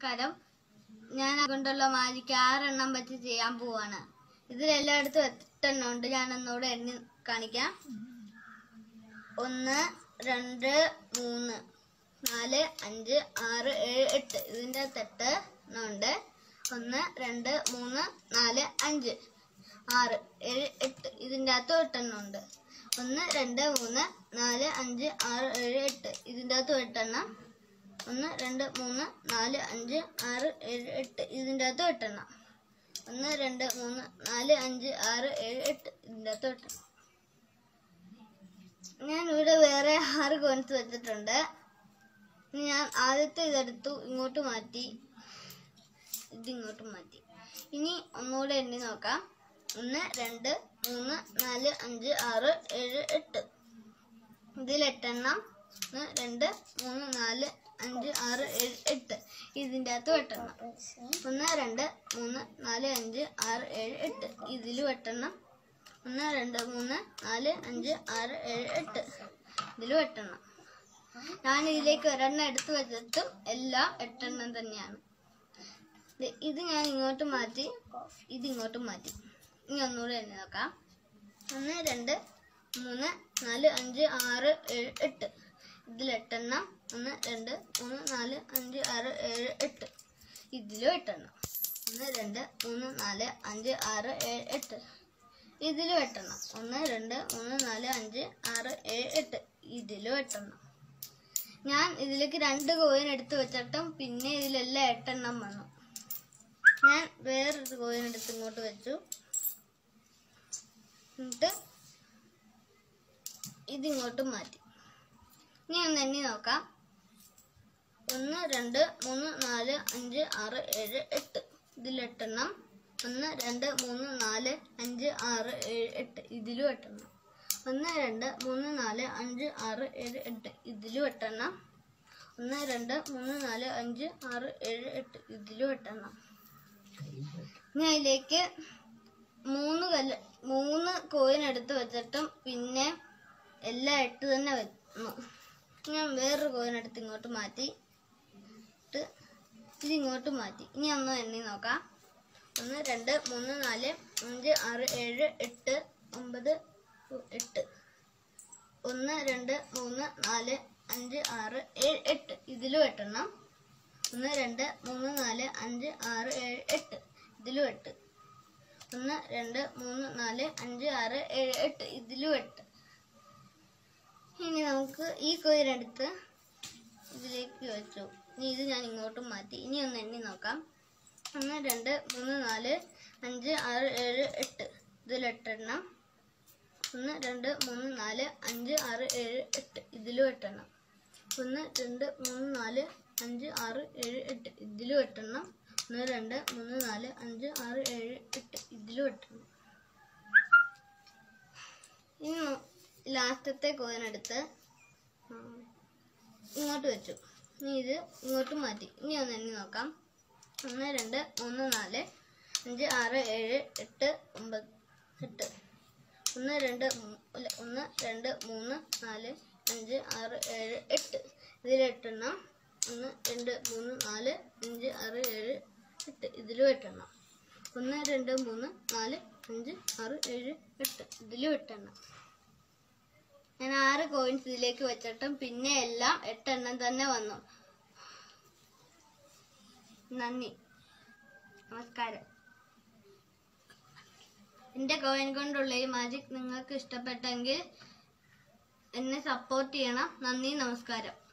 നമസ്കാരം ഞാൻ കൊണ്ടുള്ള മാജിക്ക് ആറെണ്ണം വെച്ച് ചെയ്യാൻ പോവാണ് ഇതിലെല്ലായിടത്തും എട്ടെണ്ണം ഉണ്ട് ഞാൻ ഒന്നുകൂടെ എണ്ണി കാണിക്കാം ഒന്ന് രണ്ട് മൂന്ന് നാല് അഞ്ച് ആറ് ഏഴ് എട്ട് ഇതിൻ്റെ തെട്ട് ഉണ്ട് ഒന്ന് രണ്ട് മൂന്ന് നാല് അഞ്ച് ആറ് ഏഴ് എട്ട് ഇതിൻ്റെ അകത്തും എട്ടെണ്ണം ഉണ്ട് ഒന്ന് രണ്ട് മൂന്ന് നാല് അഞ്ച് ആറ് ഏഴ് എട്ട് ഇതിൻ്റെ അകത്തും എട്ടെണ്ണം ഒന്ന് രണ്ട് മൂന്ന് നാല് അഞ്ച് ആറ് ഏഴ് എട്ട് ഇതിൻ്റെ അകത്തും എട്ടെണ്ണം ഒന്ന് രണ്ട് മൂന്ന് നാല് അഞ്ച് ആറ് ഏഴ് എട്ട് ഇതിൻ്റെ അകത്തും എട്ടെണ്ണം ഞാൻ ഇവിടെ വേറെ ആറ് കോയിൻസ് വെച്ചിട്ടുണ്ട് ഇനി ഞാൻ ആദ്യത്തെ ഇതെടുത്തു ഇങ്ങോട്ട് മാറ്റി ഇത് ഇങ്ങോട്ട് മാറ്റി ഇനി ഒന്നുകൂടെ എണ്ണി നോക്കാം ഒന്ന് രണ്ട് മൂന്ന് നാല് അഞ്ച് ആറ് ഏഴ് എട്ട് ഇതിൽ എട്ടെണ്ണം ഒന്ന് രണ്ട് മൂന്ന് നാല് അഞ്ച് ആറ് ഏഴ് എട്ട് ഇതിൻ്റെ അകത്ത് എട്ടെണ്ണം ഒന്ന് രണ്ട് മൂന്ന് നാല് അഞ്ച് ആറ് ഏഴ് എട്ട് ഇതിലും എട്ടെണ്ണം ഒന്ന് രണ്ട് മൂന്ന് നാല് അഞ്ച് ആറ് ഏഴ് എട്ട് ഇതിലും എട്ടെണ്ണം ഞാൻ ഇതിലേക്ക് ഒരെണ്ണം എടുത്തു വെച്ചിട്ടും എല്ലാം എട്ടെണ്ണം തന്നെയാണ് ദേ ഇത് ഞാൻ ഇങ്ങോട്ട് മാറ്റി ഇത് ഇങ്ങോട്ട് മാറ്റി ഇനി ഒന്നുകൂടെ എണ്ണി നോക്കാം ഒന്ന് രണ്ട് മൂന്ന് നാല് അഞ്ച് ആറ് ഏഴ് എട്ട് ഇതിൽ എട്ടെണ്ണം ഒന്ന് രണ്ട് മൂന്ന് നാല് അഞ്ച് ആറ് ഏഴ് എട്ട് ഇതിലും എട്ടെണ്ണം ഒന്ന് രണ്ട് മൂന്ന് നാല് അഞ്ച് ആറ് ഏഴ് എട്ട് ഇതിലും എട്ടെണ്ണം ഒന്ന് രണ്ട് മൂന്ന് നാല് അഞ്ച് ആറ് ഏഴ് എട്ട് ഇതിലും എട്ടെണ്ണം ഞാൻ ഇതിലേക്ക് രണ്ട് കോയിൻ എടുത്ത് വെച്ചിട്ടും പിന്നെ ഇതിലെല്ലാം എട്ടെണ്ണം വന്നു ഞാൻ വേറൊരു കോയിൻ എടുത്ത് ഇങ്ങോട്ട് വെച്ചു എന്നിട്ട് ഇതിങ്ങോട്ട് മാറ്റി ഇനി ഒന്ന് എണ്ണി നോക്കാം ഒന്ന് രണ്ട് മൂന്ന് നാല് അഞ്ച് ആറ് ഏഴ് എട്ട് ഇതിൽ എട്ടെണ്ണം ഒന്ന് രണ്ട് മൂന്ന് നാല് അഞ്ച് ആറ് ഏഴ് എട്ട് ഇതിലും എട്ടെണ്ണം ഒന്ന് രണ്ട് മൂന്ന് നാല് അഞ്ച് ആറ് ഏഴ് എട്ട് ഇതിലും എട്ടെണ്ണം ഒന്ന് രണ്ട് മൂന്ന് നാല് അഞ്ച് ആറ് ഏഴ് എട്ട് ഇതിലും എട്ടെണ്ണം ഇനി അതിലേക്ക് മൂന്ന് കല്ല് മൂന്ന് കോയിൻ എടുത്ത് വെച്ചിട്ടും പിന്നെ എല്ലാം എട്ട് തന്നെ വന്നു ഞാൻ വേറൊരു കോയിൻ എടുത്ത് ഇങ്ങോട്ട് മാറ്റി ഇട്ട് ഇത് ഇങ്ങോട്ട് മാറ്റി ഇനി ഒന്ന് എണ്ണി നോക്കാം ഒന്ന് രണ്ട് മൂന്ന് നാല് അഞ്ച് ആറ് ഏഴ് എട്ട് ഒമ്പത് എട്ട് ഒന്ന് രണ്ട് മൂന്ന് നാല് അഞ്ച് ആറ് ഏഴ് എട്ട് ഇതിലും എട്ടെണ്ണം ഒന്ന് രണ്ട് മൂന്ന് നാല് അഞ്ച് ആറ് ഏഴ് എട്ട് ഇതിലും എട്ട് ഒന്ന് രണ്ട് മൂന്ന് നാല് അഞ്ച് ആറ് ഏഴ് എട്ട് ഇതിലും എട്ട് ഇനി നമുക്ക് ഈ കോയിനെടുത്ത് ഇതിലേക്ക് വെച്ചു ഇനി ഇത് ഞാൻ ഇങ്ങോട്ട് മാറ്റി ഇനി ഒന്ന് എണ്ണി നോക്കാം ഒന്ന് രണ്ട് മൂന്ന് നാല് അഞ്ച് ആറ് ഏഴ് എട്ട് ഇതിൽ എട്ടെണ്ണം ഒന്ന് രണ്ട് മൂന്ന് നാല് അഞ്ച് ആറ് ഏഴ് എട്ട് ഇതിലും എട്ടെണ്ണം ഒന്ന് രണ്ട് മൂന്ന് നാല് അഞ്ച് ആറ് ഏഴ് എട്ട് ഇതിലും എട്ടെണ്ണം ഒന്ന് രണ്ട് മൂന്ന് നാല് അഞ്ച് ആറ് ഏഴ് എട്ട് ഇതിലും എട്ടെണ്ണം ഇനി ലാസ്റ്റത്തെ കോയിനെടുത്ത് ഇങ്ങോട്ട് വെച്ചു ഇനി ഇത് ഇങ്ങോട്ട് മാറ്റി ഇനി ഒന്ന് എണ്ണി നോക്കാം ഒന്ന് രണ്ട് മൂന്ന് നാല് അഞ്ച് ആറ് ഏഴ് എട്ട് ഒമ്പത് എട്ട് ഒന്ന് രണ്ട് മൂ- അല്ല, ഒന്ന് രണ്ട് മൂന്ന് നാല് അഞ്ച് ആറ് ഏഴ് എട്ട് ഇതിൽ എട്ടെണ്ണം ഒന്ന് രണ്ട് മൂന്ന് നാല് അഞ്ച് ആറ് ഏഴ് എട്ട് ഇതിലും എട്ടെണ്ണം ഒന്ന് രണ്ട് മൂന്ന് നാല് അഞ്ച് ആറ് ഏഴ് എട്ട് ഇതിലും എട്ടെണ്ണം ഞാൻ ആറ് കോയിൻസ് ഇതിലേക്ക് വെച്ചിട്ടും പിന്നെ എല്ലാം എട്ടെണ്ണം തന്നെ വന്നു നന്ദി നമസ്കാരം എന്റെ കോയിൻ കൊണ്ടുള്ള ഈ മാജിക് നിങ്ങൾക്ക് ഇഷ്ടപ്പെട്ടെങ്കിൽ എന്നെ സപ്പോർട്ട് ചെയ്യണം നന്ദി നമസ്കാരം